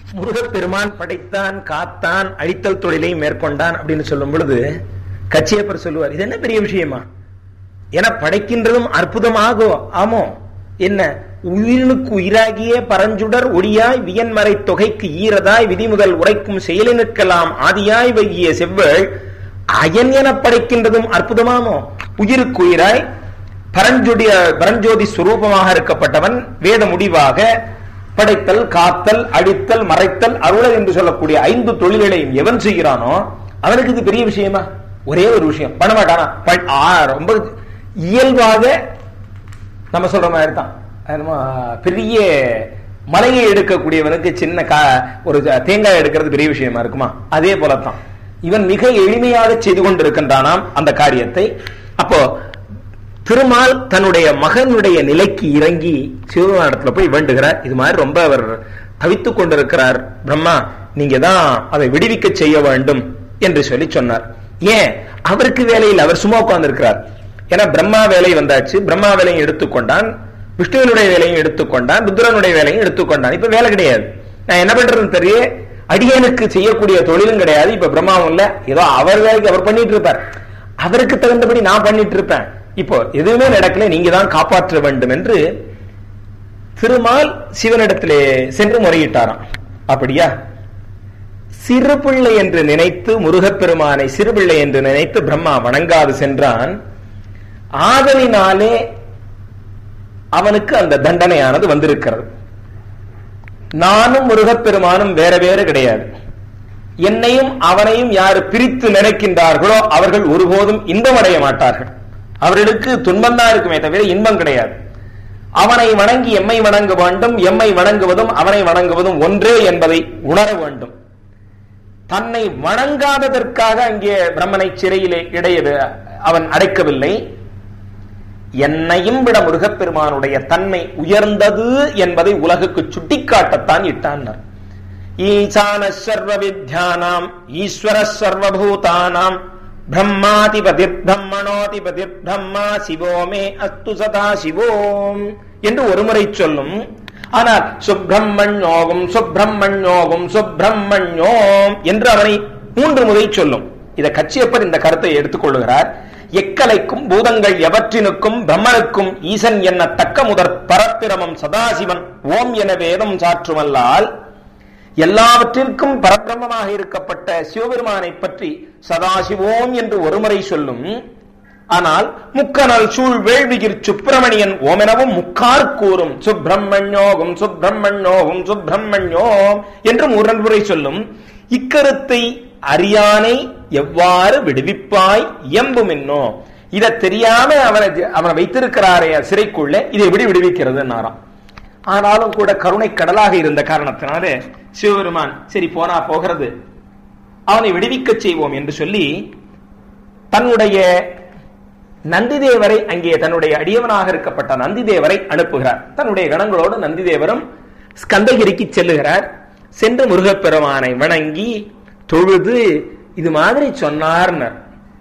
முருகப்பெருமான் படைத்தான் காத்தான் அழித்தல் தொழிலை மேற்கொண்டான் அப்படின்னு சொல்லும் பொழுது கச்சியப்பர் சொல்லுவார் இது என்ன பெரிய விஷயமா என படைக்கின்றதும் அற்புதமாகோ ஆமோ என்ன உயிரினுக்கு உயிராகிய பரஞ்சுடர் ஒளியாய் வியன்மறை தொகைக்கு ஈரதாய் விதிமுதல் உரைக்கும் செயலினுக்கெல்லாம் ஆதியாய் வைகிய செவ்வள் அயன் என படைக்கின்றதும் அற்புதமாமோ உயிருக்கு உயிராய் பரஞ்சொடிய பரஞ்சோதி சுரூபமாக இருக்கப்பட்டவன் வேத முடிவாக படைத்தல் காத்தல் அழித்தல் மறைத்தல் அருளல் என்று சொல்லக்கூடிய ஐந்து தொழில்களையும் எவன் செய்கிறானோ அவனுக்கு இது பெரிய விஷயமா ஒரே ஒரு விஷயம் பண்ண மாட்டானா ப- ஆ, ரொம்ப இயல்பாக நம்ம சொல்ற மாதிரி தான் என்னமோ, பெரிய மலையை எடுக்கக்கூடியவனுக்கு சின்ன கா ஒரு ஜ- தேங்காய் எடுக்கிறது பெரிய விஷயமா இருக்குமா அதே போலத்தான் இவன் மிக எளிமையாக செய்து கொண்டிருக்கின்றானாம் அந்த காரியத்தை அப்போ திருமால் தன்னுடைய மகனுடைய நிலைக்கு இறங்கி சிவபெருமானிடத்துல போய் வேண்டுகிறார் இது மாதிரி ரொம்ப அவர் தவித்துக் கொண்டிருக்கிறார் பிரம்மா நீங்க தான் அதை விடுவிக்க செய்ய வேண்டும் என்று சொல்லி சொன்னார் ஏன் அவருக்கு வேலையில் அவர் சும்மா உட்கார்ந்திருக்கிறார் ஏன்னா பிரம்மா வேலை வந்தாச்சு பிரம்மா வேலையும் எடுத்துக்கொண்டான் விஷ்ணுவினுடைய வேலையும் எடுத்துக்கொண்டான் ருத்ரனுடைய வேலையும் எடுத்துக்கொண்டான் இப்ப வேலை கிடையாது நான் என்ன பண்றதுன்னு தெரிய அடியனுக்கு செய்யக்கூடிய தொழிலும் கிடையாது இப்ப பிரம்மாவும் இல்ல ஏதோ அவர் வேலைக்கு அவர் பண்ணிட்டு இருப்பார் அவருக்கு தகுந்தபடி நான் பண்ணிட்டு இருப்பேன் இப்போ எதுவுமே நடக்கல நீங்க தான் காப்பாற்ற வேண்டும் என்று திருமால் சிவனிடத்திலே சென்று முறையிட்டாராம் அப்படியா சிறுபிள்ளை என்று நினைத்து முருகப்பெருமானை சிறுபிள்ளை என்று நினைத்து பிரம்மா வணங்காது சென்றான் ஆதலினாலே அவனுக்கு அந்த தண்டனையானது வந்திருக்கிறது நானும் முருகப்பெருமானும் வேற வேறு கிடையாது என்னையும் அவனையும் யார் பிரித்து நினைக்கின்றார்களோ அவர்கள் ஒருபோதும் இன்பம் அடைய மாட்டார்கள் அவர்களுக்கு துன்பம் தான் இருக்குமே தவிர இன்பம் கிடையாது அவனை வணங்கி எம்மை வணங்க வேண்டும் எம்மை வணங்குவதும் அவனை வணங்குவதும் ஒன்றே என்பதை உணர வேண்டும் தன்னை வணங்காததற்காக அங்கே பிரம்மனை சிறையிலே இடைய அவன் அடைக்கவில்லை என்னையும் விட முருகப்பெருமானுடைய தன்மை உயர்ந்தது என்பதை உலகுக்கு சுட்டிக்காட்டத்தான் இட்டான் ஈசான சர்வ வித்யானாம் ஈஸ்வர சர்வபூதானாம் பிரம்மாதிபதிர் பிரம்மணோதிபதிர் பிரம்மா சிவோமே அஸ்து சதா சிவோம் என்று ஒருமுறை சொல்லும் ஆனால் சுப்பிரமணியோகம் சுப்பிரமணியோகம் சுப்பிரமணியோம் என்று அவனை மூன்று முறை சொல்லும் இத கச்சியப்பர் இந்த கருத்தை எடுத்துக்கொள்கிறார் எக்கலைக்கும் பூதங்கள் எவற்றினுக்கும் பிரம்மனுக்கும் ஈசன் என்ன தக்க முதற் பரப்பிரமம் சதாசிவன் ஓம் என வேதம் சாற்றுமல்லால் எல்லாவற்றிற்கும் பரபிரமமாக இருக்கப்பட்ட சிவபெருமானை பற்றி சதாசிவோம் என்று ஒருமுறை சொல்லும் ஆனால் முக்கனல் சூழ் வேள்விகிர் சுப்பிரமணியன் ஓமெனவும் முக்கார் கூறும் சுப்பிரமணியோகம் சுப்பிரமணியோகம் சுப்பிரமணியோம் என்று மூன்று முறை சொல்லும் இக்கருத்தை அறியானை எவ்வாறு விடுவிப்பாய் இயம்புமென்னோ இதை தெரியாம அவனை அவனை வைத்திருக்கிறாரே சிறைக்குள்ள இதை எப்படி விடுவிக்கிறது ஆனாலும் கூட கருணை கடலாக இருந்த காரணத்தினாலே சிவபெருமான் சரி போனா போகிறது அவனை விடுவிக்க செய்வோம் என்று சொல்லி தன்னுடைய நந்திதேவரை அங்கே தன்னுடைய அடியவனாக இருக்கப்பட்ட நந்திதேவரை அனுப்புகிறார் தன்னுடைய கணங்களோடு நந்திதேவரும் ஸ்கந்தகிரிக்கு செல்லுகிறார் சென்று முருகப்பெருமானை வணங்கி தொழுது இது மாதிரி சொன்னார்னர்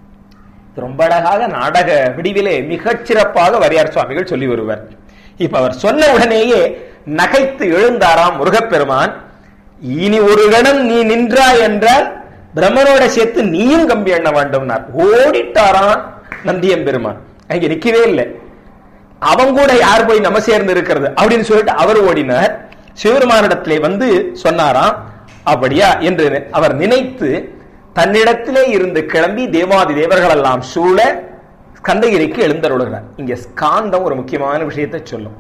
ரொம்ப அழகாக நாடக விடிவிலே மிகச் சிறப்பாக வரியார் சுவாமிகள் சொல்லி வருவார் இப்ப அவர் சொன்ன உடனேயே நகைத்து எழுந்தாராம் முருகப்பெருமான் இனி ஒரு கணம் நீ நின்றாய் என்றால் பிரம்மனோட சேர்த்து நீயும் கம்பி எண்ண வேண்டும்னார் ஓடிட்டாராம் நந்தியம் பெருமான் அங்க நிக்கவே இல்லை அவன் கூட யார் போய் நம்ம சேர்ந்து இருக்கிறது அப்படின்னு சொல்லிட்டு அவர் ஓடினார் சிவபெருமானிடத்திலே வந்து சொன்னாராம் அப்படியா என்று அவர் நினைத்து தன்னிடத்திலே இருந்து கிளம்பி தேவாதி தேவர்கள் எல்லாம் சூழ ஸ்கந்தகிரிக்கு எழுந்தருளுகிறார் இங்க ஸ்காந்தம் ஒரு முக்கியமான விஷயத்தை சொல்லும்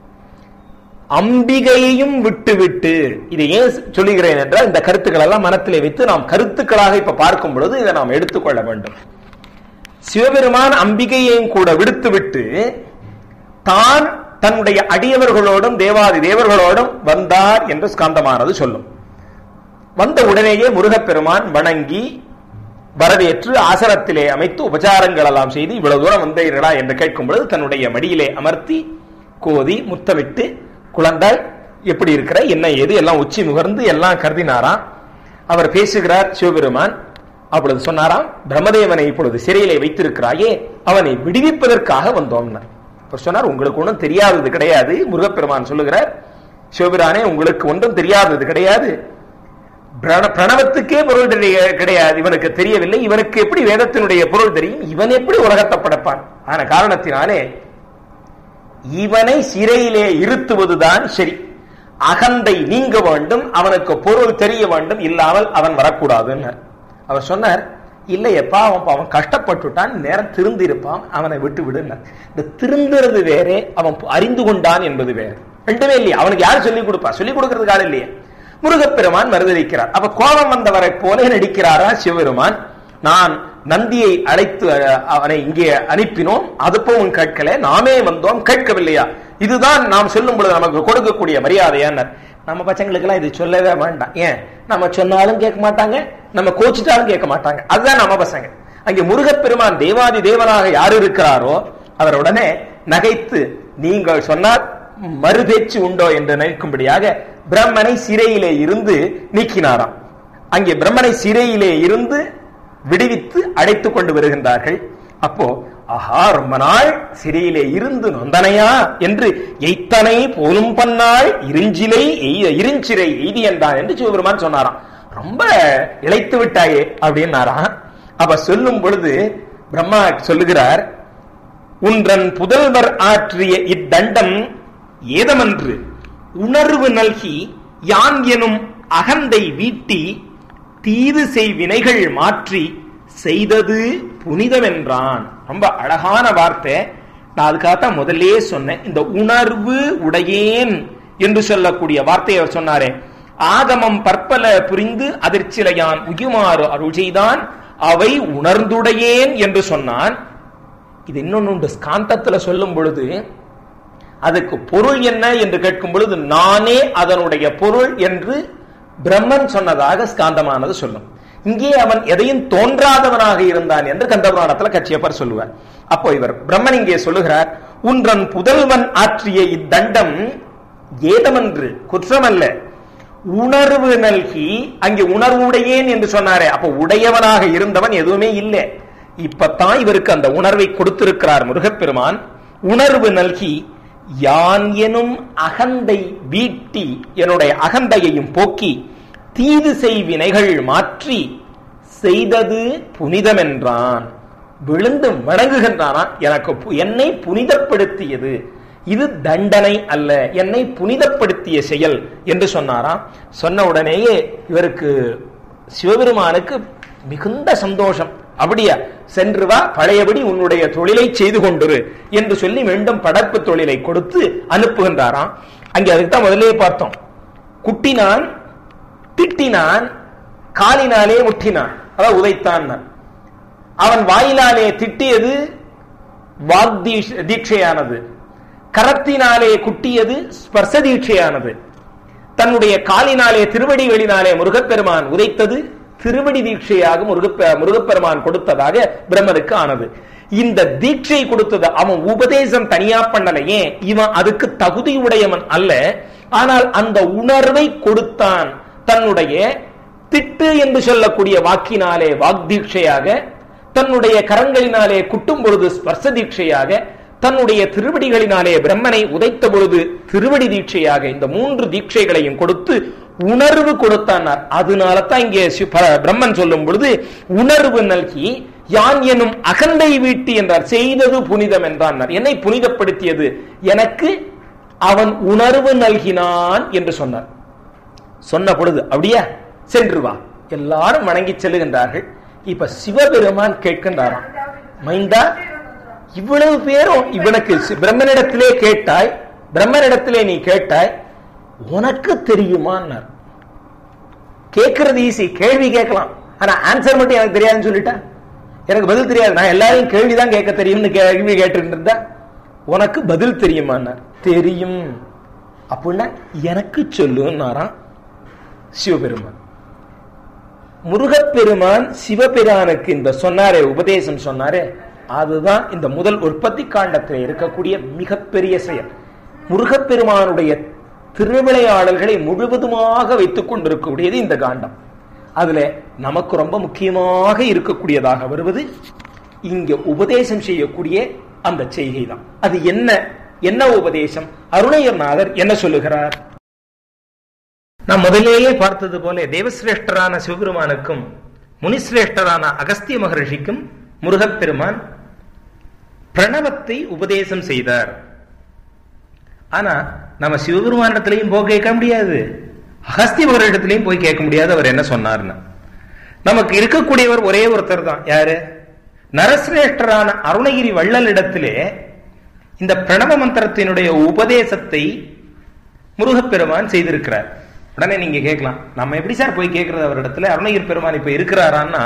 அம்பிகையையும் விட்டு விட்டு இதை ஏன் சொல்லுகிறேன் என்றால் இந்த கருத்துக்கள் எல்லாம் மனத்திலே வைத்து நாம் கருத்துக்களாக இப்ப பார்க்கும் பொழுது இதை நாம் எடுத்துக்கொள்ள வேண்டும் சிவபெருமான் அம்பிகையையும் கூட விடுத்து விட்டு தான் தன்னுடைய அடியவர்களோடும் தேவாதி தேவர்களோடும் வந்தார் என்று ஸ்காந்தமானது சொல்லும் வந்த உடனேயே முருகப்பெருமான் வணங்கி வரவேற்று ஆசனத்திலே அமைத்து உபச்சாரங்கள் எல்லாம் செய்து இவ்வளவு தூரம் வந்தீர்களா என்று கேட்கும் பொழுது தன்னுடைய மடியிலே அமர்த்தி கோதி முத்தமிட்டு குழந்தாய் எப்படி இருக்கிற என்ன ஏது எல்லாம் உச்சி முகர்ந்து எல்லாம் கருதினாராம் அவர் பேசுகிறார் சிவபெருமான் அப்பொழுது சொன்னாராம் பிரம்மதேவனை இப்பொழுது சிறையிலே வைத்திருக்கிறாயே அவனை விடுவிப்பதற்காக வந்தோம்னார் அவர் சொன்னார் உங்களுக்கு ஒன்றும் தெரியாதது கிடையாது முருகப்பெருமான் சொல்லுகிறார் சிவபிரானே உங்களுக்கு ஒன்றும் தெரியாதது கிடையாது பிரண- பிரணவத்துக்கே பொருள் தெரிய- கிடையாது இவனுக்கு தெரியவில்லை இவனுக்கு எப்படி வேதத்தினுடைய பொருள் தெரியும் இவன் எப்படி உலகத்தை படைப்பான் ஆன காரணத்தினாலே இவனை சிறையிலே இருத்துவதுதான் சரி அகந்தை நீங்க வேண்டும் அவனுக்கு பொருள் தெரிய வேண்டும் இல்லாமல் அவன் வரக்கூடாதுன்னு அவர் சொன்னார் இல்லையப்பா அவன் அவன் கஷ்டப்பட்டுட்டான் நேரம் திருந்து இருப்பான் அவனை விட்டு விடுனார் இந்த திருந்துறது வேறே அவன் அறிந்து கொண்டான் என்பது வேறு ரெண்டுமே இல்லையா அவனுக்கு யார் சொல்லிக் கொடுப்பா சொல்லிக் கொடுக்கறதுக்கு ஆள் இல்லையே முருகப்பெருமான் மறுதளிக்கிறார் அப்ப கோபம் வந்தவரை போல நடிக்கிறாரா சிவபெருமான் நான் நந்தியை அழைத்து அஹ், அவனை இங்கே அனுப்பினோம் அதுப்பவும் கேட்கல நாமே வந்தோம் கேட்கவில்லையா இதுதான் நாம் சொல்லும் பொழுது நமக்கு கொடுக்கக்கூடிய மரியாதையானர் நம்ம பசங்களுக்கெல்லாம் இது சொல்லவே வேண்டாம் ஏன் நம்ம சொன்னாலும் கேட்க மாட்டாங்க நம்ம கோச்சிட்டாலும் கேட்க மாட்டாங்க அதுதான் நம்ம பசங்க அங்கே முருகப்பெருமான் தேவாதி தேவனாக யார் இருக்கிறாரோ அவர் உடனே நகைத்து நீங்கள் சொன்னால் மறுபேச்சு உண்டோ என்று நினைக்கும்படியாக பிரம்மனை சிறையிலே இருந்து நீக்கினாராம் அங்கே பிரம்மனை சிறையிலே இருந்து விடுவித்து அடைத்துக் கொண்டு வருகின்றார்கள் அப்போ ஆஹா ரொம்ப நாள் சிறையிலே இருந்து நொந்தனையா என்று எய்த்தனை போலும் பன்னாள் இருஞ்சிலை எய்த இருஞ்சிறை எய்தி என்றான் என்று சிவபெருமான் சொன்னாராம் ரொம்ப இழைத்து விட்டாயே அப்படின்னாராம் அப்ப சொல்லும் பொழுது பிரம்மா சொல்லுகிறார் உன்றன் புதல்வர் ஆற்றிய இத்தண்டம் ஏதமன்று உணர்வு நல்கி யான் எனும் அகந்தை வீட்டி தீது செய் வினைகள் மாற்றி செய்தது புனிதமென்றான் ரொம்ப அழகான வார்த்தை நான் அதுக்காகத்தான் முதல்லயே சொன்னேன் இந்த உணர்வு உடையேன் என்று சொல்லக்கூடிய வார்த்தையை அவர் சொன்னாரே ஆகமம் பற்பல புரிந்து அதிர்ச்சிலையான் உயுமாறு அருள் செய்தான் அவை உணர்ந்துடையேன் என்று சொன்னான் இது இன்னொன்னு உண்டு ஸ்காந்தத்துல சொல்லும் பொழுது அதுக்கு பொருள் என்ன என்று கேட்கும் பொழுது நானே அதனுடைய பொருள் என்று பிரம்மன் சொன்னதாக ஸ்காந்தமானது சொல்லும் இங்கே அவன் எதையும் தோன்றாதவனாக இருந்தான் என்று கந்தபுராணத்துல கட்சியப்பர் சொல்லுவார் அப்போ இவர் பிரம்மன் இங்கே சொல்லுகிறார் உன்றன் புதல்வன் ஆற்றிய இத்தண்டம் ஏதமன்று குற்றமல்ல உணர்வு நல்கி அங்கே உணர்வுடையேன் என்று சொன்னாரே அப்ப உடையவனாக இருந்தவன் எதுவுமே இல்லை இப்பத்தான் இவருக்கு அந்த உணர்வை கொடுத்திருக்கிறார் முருகப்பெருமான் உணர்வு நல்கி யான் எனும் அகந்தை வீட்டி என்னுடைய அகந்தையையும் போக்கி தீது செய்வினைகள் மாற்றி செய்தது புனிதமென்றான் விழுந்து வணங்குகின்றானா எனக்கு பு- என்னை புனிதப்படுத்தியது இது தண்டனை அல்ல என்னை புனிதப்படுத்திய செயல் என்று சொன்னாராம் சொன்ன உடனேயே இவருக்கு சிவபெருமானுக்கு மிகுந்த சந்தோஷம் அப்படியா சென்று வா பழையபடி உன்னுடைய தொழிலை செய்து கொண்டிரு என்று சொல்லி மீண்டும் படப்பு தொழிலை கொடுத்து அனுப்புகின்றாராம் அங்கே அதுக்கு தான் முதலே பார்த்தோம் குட்டினான் திட்டினான் காலினாலே முட்டினான் அதான் உதைத்தான் அவன் வாயிலாலே திட்டியது வாக்தீஷ் தீட்சையானது கரத்தினாலே குட்டியது ஸ்பர்ச தீட்சையானது தன்னுடைய காலினாலே திருவடிகளினாலே முருகப்பெருமான் உதைத்தது திருவடி தீட்சையாக முருகப்ப முருகப்பெருமான் கொடுத்ததாக பிரம்மனுக்கு ஆனது இந்த தீட்சை கொடுத்தது அவன் உபதேசம் தனியா பண்ணலையே இவன் அதுக்கு தகுதியுடையவன் அல்ல ஆனால் அந்த உணர்வை கொடுத்தான் தன்னுடைய திட்டு என்று சொல்லக்கூடிய வாக்கினாலே வாக்தீட்சையாக தன்னுடைய கரங்களினாலே குட்டும் பொழுது ஸ்பர்ச தீட்சையாக தன்னுடைய திருவடிகளினாலே பிரம்மனை உதைத்த பொழுது திருவடி தீட்சையாக இந்த மூன்று தீட்சைகளையும் கொடுத்து உணர்வு கொடுத்தானார் அதனால தான் இங்கே சி- ப- பிரம்மன் சொல்லும் பொழுது உணர்வு நல்கி யான் எனும் அகந்தை வீட்டு என்றார் செய்தது புனிதம் என்றார் என்னை புனிதப்படுத்தியது எனக்கு அவன் உணர்வு நல்கினான் என்று சொன்னார் சொன்ன பொழுது அப்படியா சென்று வா எல்லாரும் வணங்கி செல்லுகின்றார்கள் இப்ப சிவபெருமான் கேட்கின்றாராம் மைந்தா இவ்வளவு பேரும் இவனுக்கு சி- பிரம்மனிடத்திலே கேட்டாய் பிரம்மனிடத்திலே நீ கேட்டாய் உனக்கு தெரியுமான்னார் கேட்கறது ஈஸி கேள்வி கேட்கலாம் ஆனா ஆன்சர் மட்டும் எனக்கு தெரியாதுன்னு சொல்லிட்டா எனக்கு பதில் தெரியாது நான் எல்லாரையும் கேள்விதான் கேட்க தெரியும்னு கேள்வி கேட்டுட்டு இருந்தா உனக்கு பதில் தெரியுமான்னார் தெரியும் அப்படின்னா எனக்கு சொல்லுன்னாராம் சிவபெருமான் முருகப்பெருமான் சிவபெருமானுக்கு இந்த சொன்னாரே உபதேசம் சொன்னாரே அதுதான் இந்த முதல் உற்பத்தி காண்டத்தில் இருக்கக்கூடிய மிகப்பெரிய செயல் முருகப்பெருமானுடைய திருவிளையாடல்களை முழுவதுமாக வைத்துக் கொண்டிருக்கக்கூடியது இந்த காண்டம் அதுல நமக்கு ரொம்ப முக்கியமாக இருக்கக்கூடியதாக வருவது இங்க உபதேசம் செய்யக்கூடிய அந்த செய்கை தான் அது என்ன என்ன உபதேசம் அருணையர்நாதர் என்ன சொல்லுகிறார் நாம் முதலேயே பார்த்தது போல தேவசிரேஷ்டரான சிவபெருமானுக்கும் முனிசிரேஷ்டரான அகஸ்திய மகரிஷிக்கும் முருகப்பெருமான் பிரணவத்தை உபதேசம் செய்தார் ஆனா நம்ம சிவபெருமானிடத்திலையும் போய் கேட்க முடியாது அகஸ்திய மகரிடத்திலையும் போய் கேட்க முடியாது அவர் என்ன சொன்னார்னு நமக்கு இருக்கக்கூடியவர் ஒரே ஒருத்தர் தான் யாரு நரசிரேஷ்டரான அருணகிரி வள்ளலிடத்திலே இந்த பிரணவ மந்திரத்தினுடைய உபதேசத்தை முருகப்பெருமான் செய்திருக்கிறார் உடனே நீங்க கேட்கலாம் நம்ம எப்படி சார் போய் கேட்கறது அவரிடத்துல அருணகிரி பெருமான் இப்ப இருக்கிறாரான்னா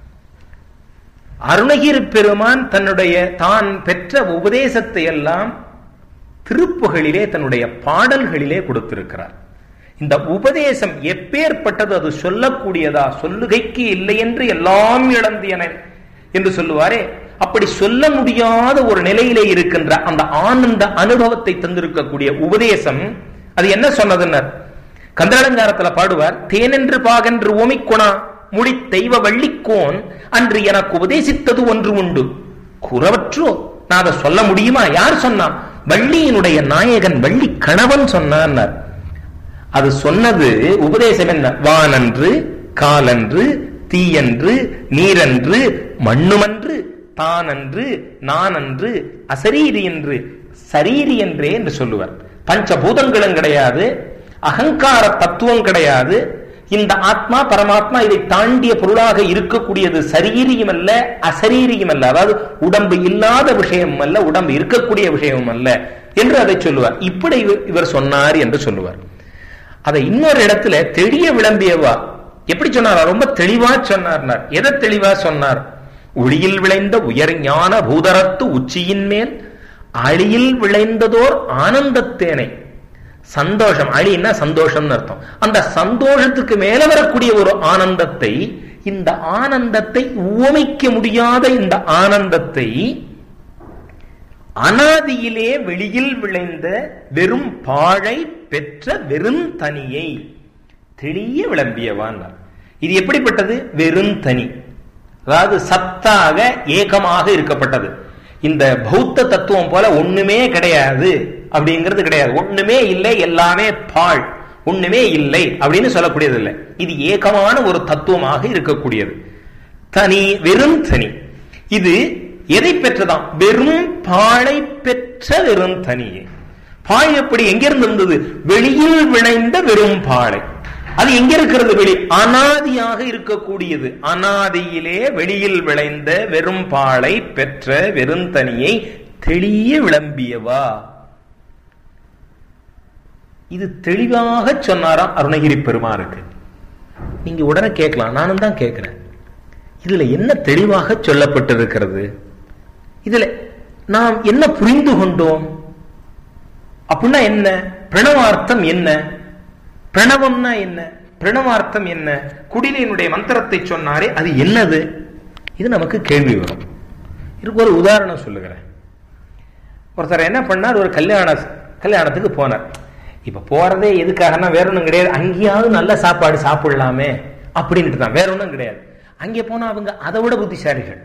அருணகிரி பெருமான் தன்னுடைய தான் பெற்ற உபதேசத்தை எல்லாம் திருப்புகளிலே தன்னுடைய பாடல்களிலே கொடுத்திருக்கிறார் இந்த உபதேசம் எப்பேற்பட்டது அது சொல்லக்கூடியதா சொல்லுகைக்கு இல்லை என்று எல்லாம் இழந்தியன என்று சொல்லுவாரே அப்படி சொல்ல முடியாத ஒரு நிலையிலே இருக்கின்ற அந்த ஆனந்த அனுபவத்தை தந்திருக்கக்கூடிய உபதேசம் அது என்ன சொன்னதுன்னர் கந்தளங்காரத்துல பாடுவார் தேனென்று பாகென்று ஓமிக்கொணா முடி தெய்வ வள்ளிக்கோன் அன்று எனக்கு உபதேசித்தது ஒன்று உண்டு குறவற்றோ நான் அதை சொல்ல முடியுமா யார் சொன்னான் வள்ளியினுடைய நாயகன் வள்ளி கணவன் சொன்னான் அது சொன்னது உபதேசம் என்ன வானன்று காலன்று தீயன்று நீரன்று மண்ணுமன்று தானன்று நானன்று அசரீரி என்று சரீரி என்றே என்று சொல்லுவார் பஞ்சபூதங்களும் கிடையாது அகங்கார தத்துவம் கிடையாது இந்த ஆத்மா பரமாத்மா இதை தாண்டிய பொருளாக இருக்கக்கூடியது சரீரியும் அல்ல அசரீரியும் அல்ல அதாவது உடம்பு இல்லாத விஷயம் அல்ல உடம்பு இருக்கக்கூடிய விஷயமும் அல்ல என்று அதை சொல்லுவார் இப்படி இவர் சொன்னார் என்று சொல்லுவார் அதை இன்னொரு இடத்துல தெளிய விளம்பியவா எப்படி சொன்னார் ரொம்ப தெளிவா சொன்னார் எதை தெளிவா சொன்னார் ஒளியில் விளைந்த உயர் ஞான பூதரத்து உச்சியின் மேல் அழியில் விளைந்ததோர் ஆனந்தத்தேனை சந்தோஷம் அழின்னா சந்தோஷம்னு அர்த்தம் அந்த சந்தோஷத்துக்கு மேல வரக்கூடிய ஒரு ஆனந்தத்தை இந்த ஆனந்தத்தை உவமைக்க முடியாத இந்த ஆனந்தத்தை அனாதியிலே வெளியில் விளைந்த வெறும் பாழை பெற்ற வெறும் தனியை தெளிய விளம்பியவான் இது எப்படிப்பட்டது வெறும் தனி அதாவது சத்தாக ஏகமாக இருக்கப்பட்டது இந்த பௌத்த தத்துவம் போல ஒண்ணுமே கிடையாது அப்படிங்கிறது கிடையாது ஒண்ணுமே இல்லை எல்லாமே பாழ் ஒண்ணுமே இல்லை அப்படின்னு சொல்லக்கூடியது இல்லை இது ஏகமான ஒரு தத்துவமாக இருக்கக்கூடியது தனி வெறும் தனி இது எதை பெற்றதாம் வெறும் பாழை பெற்ற வெறும் தனியே பாழ் எப்படி எங்கிருந்து இருந்தது வெளியில் விளைந்த வெறும் பாழை அது எங்க இருக்கிறது வெளி அனாதியாக இருக்கக்கூடியது அனாதியிலே வெளியில் விளைந்த வெறும் பாழை பெற்ற வெறுந்தனியை தெளிய விளம்பியவா இது தெளிவாக சொன்னாராம் அருணகிரி பெருமாருக்கு நீங்க உடனே கேட்கலாம் நானும் தான் கேட்கிறேன் இதுல என்ன தெளிவாக சொல்லப்பட்டிருக்கிறது இதுல நாம் என்ன புரிந்து கொண்டோம் அப்படின்னா என்ன பிரணவார்த்தம் என்ன பிரணவம்னா என்ன பிரணவார்த்தம் என்ன குடிலினுடைய மந்திரத்தை சொன்னாரே அது என்னது இது நமக்கு கேள்வி வரும் இதுக்கு ஒரு உதாரணம் சொல்லுகிறேன் ஒருத்தர் என்ன பண்ணார் ஒரு கல்யாண கல்யாணத்துக்கு போனார் இப்ப போறதே எதுக்காகனா வேற ஒன்றும் கிடையாது அங்கேயாவது நல்ல சாப்பாடு சாப்பிடலாமே அப்படின்ட்டு தான் வேற ஒன்றும் கிடையாது அங்கே போனா அவங்க அதை விட புத்திசாலிகள்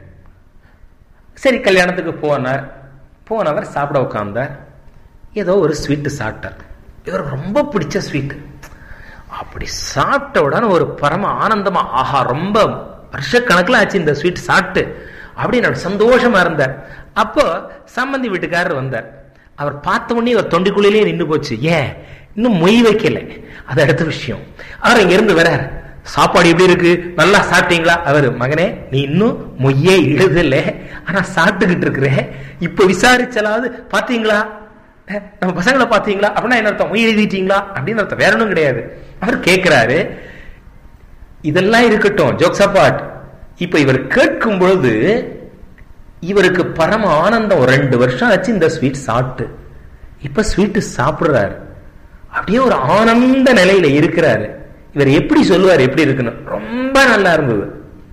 சரி கல்யாணத்துக்கு போனார் போனவர் சாப்பிட உட்கார்ந்தார் ஏதோ ஒரு ஸ்வீட்டு சாப்பிட்டார் இவருக்கு ரொம்ப பிடிச்ச ஸ்வீட் அப்படி சாப்பிட்ட உடனே ஒரு பரம ஆனந்தமா ஆஹா ரொம்ப வருஷக்கணக்கில் ஆச்சு இந்த ஸ்வீட் சாப்பிட்டு அப்படின்னு சந்தோஷமா இருந்தார் அப்போ சம்பந்தி வீட்டுக்காரர் வந்தார் அவர் பார்த்த உடனே ஒரு தொண்டிக்குள்ளேயே நின்று போச்சு ஏன் இன்னும் மொய் வைக்கல அது அடுத்த விஷயம் அவர் இங்க இருந்து வரார் சாப்பாடு எப்படி இருக்கு நல்லா சாப்பிட்டீங்களா அவரு மகனே நீ இன்னும் மொய்யே இழுதல ஆனா சாப்பிட்டுக்கிட்டு இருக்கிற இப்ப விசாரிச்சலாவது பாத்தீங்களா நம்ம பசங்களை பாத்தீங்களா அப்படின்னா என்ன அர்த்தம் மொய் எழுதிட்டீங்களா அப்படின்னு அர்த்தம் வேற ஒன்றும் கிடையாது அவர் கேட்கிறாரு இதெல்லாம் இருக்கட்டும் ஜோக்ஸ் அப்பாட் இப்ப இவர் கேட்கும் பொழுது இவருக்கு பரம ஆனந்தம் ஒரு ரெண்டு வருஷம் ஆச்சு இந்த ஸ்வீட் சாப்பிட்டு இப்ப ஸ்வீட் சாப்பிடுறாரு அப்படியே ஒரு ஆனந்த நிலையில இருக்கிறாரு இவர் எப்படி சொல்லுவார் எப்படி இருக்குன்னு ரொம்ப நல்லா இருந்தது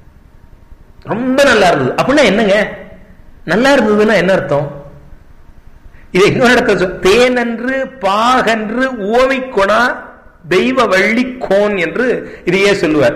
ரொம்ப நல்லா இருந்தது அப்படின்னா என்னங்க நல்லா இருந்ததுன்னா என்ன அர்த்தம் இது இன்னொரு இடத்துல தேனன்று பாகன்று ஓவை கொணா தெய்வ வள்ளி கோன் என்று இதையே சொல்லுவார்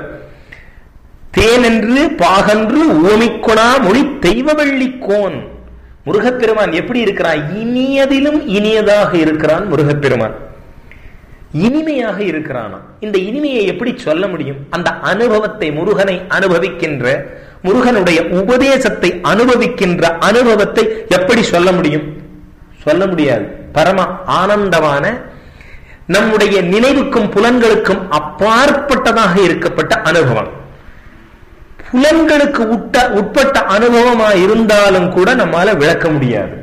தேனென்று பாகன்று ஓமிக்கொணா மொழி தெய்வ வள்ளி கோன் முருகப்பெருமான் எப்படி இருக்கிறான் இனியதிலும் இனியதாக இருக்கிறான் முருகப்பெருமான் இனிமையாக இருக்கிறானா இந்த இனிமையை எப்படி சொல்ல முடியும் அந்த அனுபவத்தை முருகனை அனுபவிக்கின்ற முருகனுடைய உபதேசத்தை அனுபவிக்கின்ற அனுபவத்தை எப்படி சொல்ல முடியும் சொல்ல முடியாது பரம ஆனந்தமான நம்முடைய நினைவுக்கும் புலன்களுக்கும் அப்பாற்பட்டதாக இருக்கப்பட்ட அனுபவம் புலன்களுக்கு உட்ட உட்பட்ட அனுபவமா இருந்தாலும் கூட நம்மால விளக்க முடியாது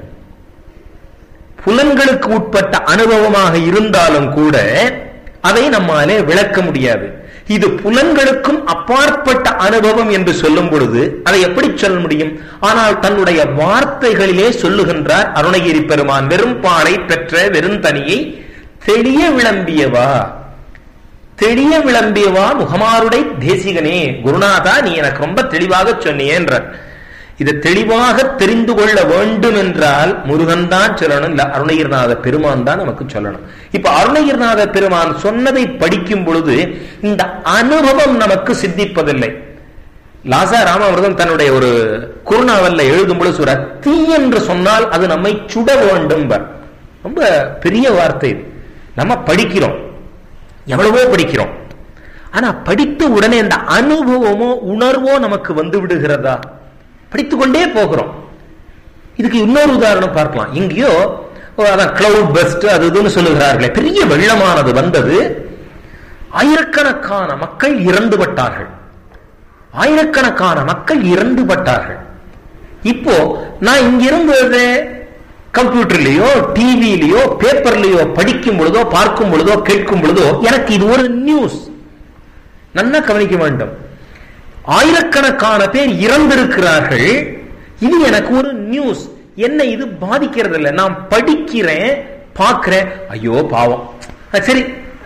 புலன்களுக்கு உட்பட்ட அனுபவமாக இருந்தாலும் கூட அதை நம்மாலே விளக்க முடியாது இது புலன்களுக்கும் அப்பாற்பட்ட அனுபவம் என்று சொல்லும் பொழுது அதை எப்படி சொல்ல முடியும் ஆனால் தன்னுடைய வார்த்தைகளிலே சொல்லுகின்றார் அருணகிரி பெருமான் வெறும் பாறை பெற்ற வெறும் தனியை தெளிய விளம்பியவா தெளிய விளம்பியவா முகமாருடை தேசிகனே குருநாதா நீ எனக்கு ரொம்ப தெளிவாக சொன்னியேன்ற இதை தெளிவாக தெரிந்து கொள்ள வேண்டும் என்றால் முருகன் தான் சொல்லணும் இல்ல அருணகிரிநாத பெருமான் தான் நமக்கு சொல்லணும் இப்ப அருணகிரிநாத பெருமான் சொன்னதை படிக்கும் பொழுது இந்த அனுபவம் நமக்கு சித்திப்பதில்லை லாசா ராமாமிர்தம் தன்னுடைய ஒரு குருநாவல்ல எழுதும் பொழுது ஒரு தீ என்று சொன்னால் அது நம்மை சுட வேண்டும் ரொம்ப பெரிய வார்த்தை இது நம்ம படிக்கிறோம் எவ்வளவோ படிக்கிறோம் ஆனா படித்த உடனே அந்த அனுபவமோ உணர்வோ நமக்கு வந்து விடுகிறதா படித்துக்கொண்டே போகிறோம் இதுக்கு இன்னொரு உதாரணம் பார்க்கலாம் எங்கேயோ அதான் கிளவுட் பெஸ்ட் அது இதுன்னு சொல்லுகிறார்களே பெரிய வெள்ளமானது வந்தது ஆயிரக்கணக்கான மக்கள் இறந்து பட்டார்கள் ஆயிரக்கணக்கான மக்கள் இறந்து பட்டார்கள் இப்போ நான் இங்கிருந்து கம்ப்யூட்டர்லயோ டிவிலயோ பேப்பர்லயோ படிக்கும் பொழுதோ பார்க்கும் பொழுதோ கேட்கும் பொழுதோ எனக்கு இது ஒரு நியூஸ் நல்லா கவனிக்க வேண்டும் ஆயிரக்கணக்கான பேர் இறந்திருக்கிறார்கள் இது எனக்கு ஒரு நியூஸ் என்ன இது பாதிக்கிறது இல்லை நான் படிக்கிறேன் பார்க்கிறேன் ஐயோ பாவம் சரி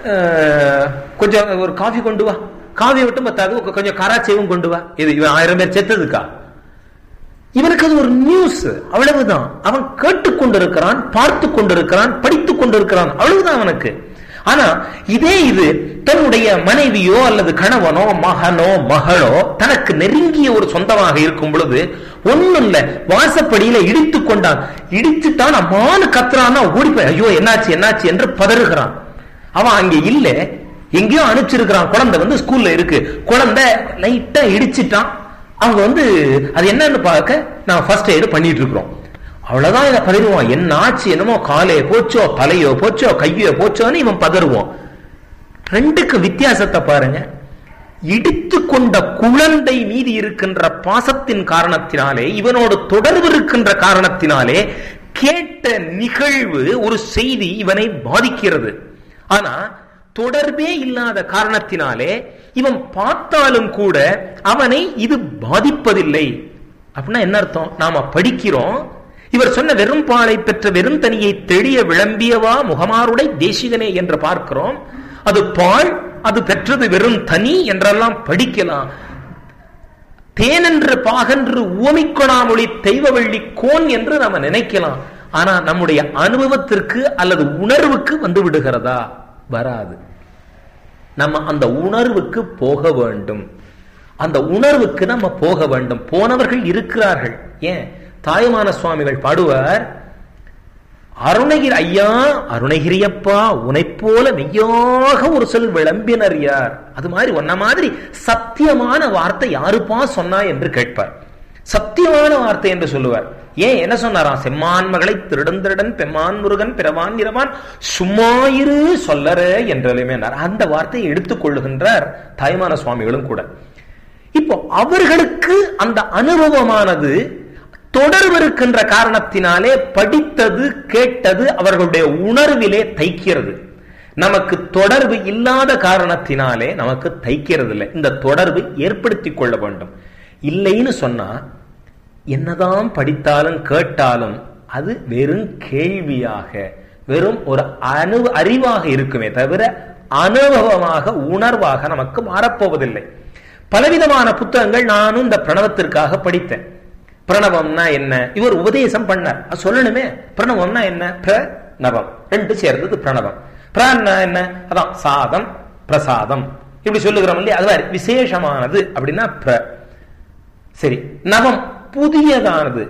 கொஞ்சம் ஒரு காஃபி கொண்டு வா காஃபி விட்டு பத்தாது கொஞ்சம் கராச்சேவும் கொண்டு வா இது இவன் ஆயிரம் பேர் செத்ததுக்கா இவனுக்கு அது ஒரு நியூஸ் அவ்வளவுதான் அவன் கேட்டுக்கொண்டிருக்கிறான் பார்த்து கொண்டிருக்கிறான் படித்துக் கொண்டிருக்கிறான் அவ்வளவுதான் அவனுக்கு ஆனா இதே இது தன்னுடைய மனைவியோ அல்லது கணவனோ மகனோ மகளோ தனக்கு நெருங்கிய ஒரு சொந்தமாக இருக்கும் பொழுது ஒண்ணும் இல்ல வாசப்படியில இடித்து கொண்டான் இடிச்சுட்டான் அம்மானு கத்துறான்னா ஓடி போய் ஐயோ என்னாச்சு என்னாச்சு என்று பதறுகிறான் அவன் அங்க இல்ல எங்கேயோ அனுப்பிச்சிருக்கிறான் குழந்தை வந்து ஸ்கூல்ல இருக்கு குழந்தை லைட்டா இடிச்சிட்டான் அவங்க வந்து அது என்னன்னு பார்க்க நான் ஃபர்ஸ்ட் எய்டு பண்ணிட்டு இருக்கிறோம் அவ்வளவுதான் இதை பதறுவான் என்ன ஆச்சு என்னமோ காலையோ போச்சோ தலையோ போச்சோ கையோ போச்சோன்னு இவன் பதறுவான் ரெண்டுக்கு வித்தியாசத்தை பாருங்க இடித்து கொண்ட குழந்தை மீது இருக்கின்ற பாசத்தின் காரணத்தினாலே இவனோடு தொடர்பு இருக்கின்ற காரணத்தினாலே கேட்ட நிகழ்வு ஒரு செய்தி இவனை பாதிக்கிறது ஆனா தொடர்பே இல்லாத காரணத்தினாலே இவன் பார்த்தாலும் கூட அவனை இது பாதிப்பதில்லை அப்படின்னா என்ன அர்த்தம் நாம படிக்கிறோம் இவர் சொன்ன வெறும் பாலை பெற்ற வெறும் தனியை தெளிய விளம்பியவா முகமாருடை தேசிகனே என்று பார்க்கிறோம் அது பால் அது பெற்றது வெறும் தனி என்றெல்லாம் படிக்கலாம் தேனென்று பாகன்று உவமிக்கொணாமொழி தெய்வவள்ளி கோன் என்று நம்ம நினைக்கலாம் ஆனா நம்முடைய அனுபவத்திற்கு அல்லது உணர்வுக்கு வந்து விடுகிறதா வராது நம்ம அந்த உணர்வுக்கு போக வேண்டும் அந்த உணர்வுக்கு நம்ம போக வேண்டும் போனவர்கள் இருக்கிறார்கள் ஏன் தாயுமான சுவாமிகள் பாடுவார் அருணகிரி ஐயா அருணகிரியப்பா உனை போல மெய்யாக ஒரு சொல் விளம்பினர் யார் அது மாதிரி ஒன்ன மாதிரி சத்தியமான வார்த்தை யாருப்பா சொன்னா என்று கேட்பார் சத்தியமான வார்த்தை என்று சொல்லுவார் ஏன் என்ன சொன்னாராம் செம்மான் மகளை திருடன் திருடன் பெம்மான் முருகன் பிறவான் இரவான் சும்மாயிரு சொல்லற என்றாலுமே அந்த வார்த்தையை எடுத்துக் கொள்ளுகின்றார் தாய்மான சுவாமிகளும் கூட இப்போ அவர்களுக்கு அந்த அனுபவமானது தொடர்பு இருக்கின்ற காரணத்தினாலே படித்தது கேட்டது அவர்களுடைய உணர்விலே தைக்கிறது நமக்கு தொடர்பு இல்லாத காரணத்தினாலே நமக்கு தைக்கிறது இல்லை இந்த தொடர்பு ஏற்படுத்தி கொள்ள வேண்டும் இல்லைன்னு சொன்னா என்னதான் படித்தாலும் கேட்டாலும் அது வெறும் கேள்வியாக வெறும் ஒரு அனு அறிவாக இருக்குமே தவிர அனுபவமாக உணர்வாக நமக்கு மாறப்போவதில்லை பலவிதமான புத்தகங்கள் நானும் இந்த பிரணவத்திற்காக படித்தேன் பிரணவம்னா என்ன இவர் உபதேசம் பண்ணார் சொல்லணுமே பிரணவம்னா என்ன பிரணவம் ரெண்டு சேர்ந்தது பிரணவம் பிரான்னா என்ன அதான் சாதம் பிரசாதம் இப்படி சொல்லுகிறோம் இல்லையா அது விசேஷமானது அப்படின்னா பிர சரி நவம் புதியதானது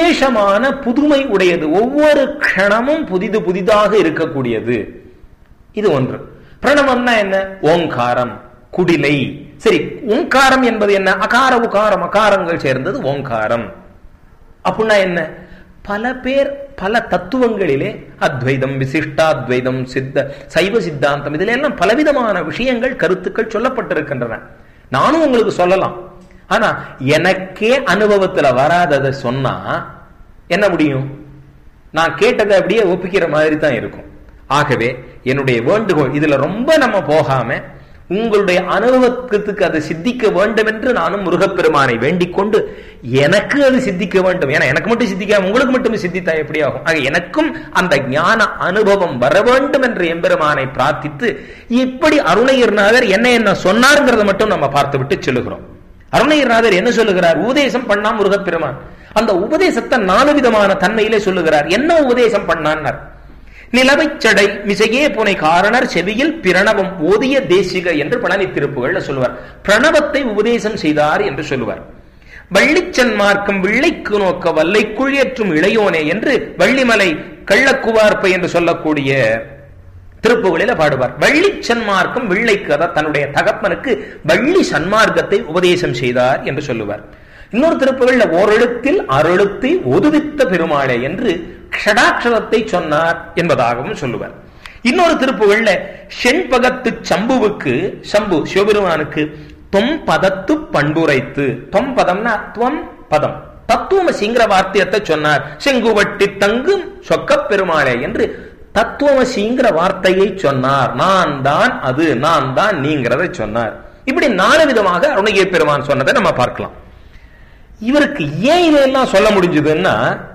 விசேஷமான புதுமை உடையது ஒவ்வொரு க்ஷணமும் புதிது புதிதாக இருக்கக்கூடியது இது ஒன்று பிரணவம்னா என்ன ஓங்காரம் குடிலை சரி ஓங்காரம் என்பது என்ன அகார உகாரம் அகாரங்கள் சேர்ந்தது ஓங்காரம் அப்படின்னா என்ன பல பேர் பல தத்துவங்களிலே அத்வைதம் விசிஷ்டாத்வைதம் சித்த சைவ சித்தாந்தம் இதுல எல்லாம் பலவிதமான விஷயங்கள் கருத்துக்கள் சொல்லப்பட்டிருக்கின்றன நானும் உங்களுக்கு சொல்லலாம் ஆனா எனக்கே அனுபவத்துல வராததை சொன்னா என்ன முடியும் நான் கேட்டதை அப்படியே ஒப்பிக்கிற மாதிரி தான் இருக்கும் ஆகவே என்னுடைய வேண்டுகோள் இதுல ரொம்ப நம்ம போகாம உங்களுடைய அனுபவத்துக்கு அது சித்திக்க வேண்டும் என்று நானும் முருகப்பெருமானை வேண்டிக் கொண்டு எனக்கு அது சித்திக்க வேண்டும் ஏன்னா எனக்கு மட்டும் சித்திக்காம உங்களுக்கு மட்டும் சித்தித்தா எப்படி ஆகும் ஆக எனக்கும் அந்த ஞான அனுபவம் வர வேண்டும் என்று எம்பெருமானை பிரார்த்தித்து இப்படி அருணகிரிநாதர் என்ன என்ன சொன்னார்ங்கிறத மட்டும் நம்ம பார்த்து விட்டு சொல்லுகிறோம் அருணகிரிநாதர் என்ன சொல்லுகிறார் உபதேசம் பண்ணா முருகப்பெருமான் அந்த உபதேசத்தை நாலு விதமான தன்மையிலே சொல்லுகிறார் என்ன உபதேசம் பண்ணான்னார் நிலவைச் சடை மிசையே புனை காரணர் செவியில் பிரணவம் ஓதிய தேசிக என்று பழனி திருப்புகள்ல சொல்லுவார் பிரணவத்தை உபதேசம் செய்தார் என்று சொல்லுவார் வள்ளிச்சன் மார்க்கம் விள்ளைக்கு நோக்க வல்லைக்குள் ஏற்றும் இளையோனே என்று வள்ளிமலை கள்ளக்குவார்ப்பை என்று சொல்லக்கூடிய திருப்புகளில பாடுவார் வள்ளி சன்மார்க்கம் விள்ளைக்கு அதாவது தன்னுடைய தகப்பனுக்கு வள்ளி சன்மார்க்கத்தை உபதேசம் செய்தார் என்று சொல்லுவார் இன்னொரு திருப்புகள்ல ஓரெழுத்தில் அரெழுத்தை ஒதுவித்த பெருமாளே என்று ஷடாட்சரத்தை சொன்னார் என்பதாகவும் சொல்லுவார் இன்னொரு திருப்புகள்ல செண்பகத்து சம்புவுக்கு சம்பு சிவபெருமானுக்கு தொம் பதத்து பண்புரைத்து தொம் பதம்னா துவம் பதம் தத்துவமசிங்கிற வார்த்தையத்தை சொன்னார் செங்குவட்டி தங்கும் சொக்கப் பெருமாளே என்று தத்துவமசிங்கிற வார்த்தையை சொன்னார் நான் தான் அது நான் தான் நீங்கிறதை சொன்னார் இப்படி நாலு விதமாக அருணகிரி பெருமான் சொன்னதை நம்ம பார்க்கலாம் இவருக்கு ஏன் இதெல்லாம் சொல்ல முடிஞ்சதுன்னா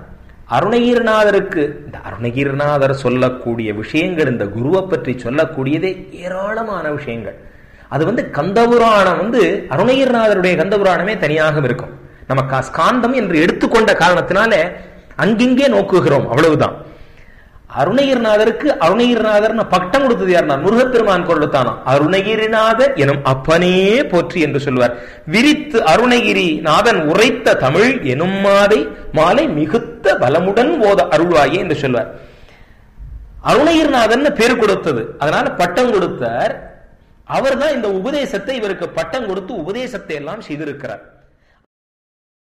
அருணகிரிநாதருக்கு இந்த அருணகிரிநாதர் சொல்லக்கூடிய விஷயங்கள் இந்த குருவை பற்றி சொல்லக்கூடியதே ஏராளமான விஷயங்கள் அது வந்து கந்தபுராணம் வந்து அருணகிரிநாதருடைய கந்தபுராணமே தனியாக இருக்கும் நம்ம ஸ்காந்தம் என்று எடுத்துக்கொண்ட காரணத்தினால அங்கிங்கே நோக்குகிறோம் அவ்வளவுதான் அருணகிரிநாதருக்கு அருணகிரிநாதர் பட்டம் கொடுத்தது யாருன்னா முருகப்பெருமான் கொடுத்தானா அருணகிரிநாதர் எனும் அப்பனே போற்றி என்று சொல்வார் விரித்து அருணகிரி நாதன் உரைத்த தமிழ் எனும் மாதை மாலை மிகுத்த பலமுடன் ஓத அருள்வாயே என்று சொல்வார் அருணகிரிநாதன் பேர் கொடுத்தது அதனால பட்டம் கொடுத்தார் அவர் தான் இந்த உபதேசத்தை இவருக்கு பட்டம் கொடுத்து உபதேசத்தை எல்லாம் செய்திருக்கிறார்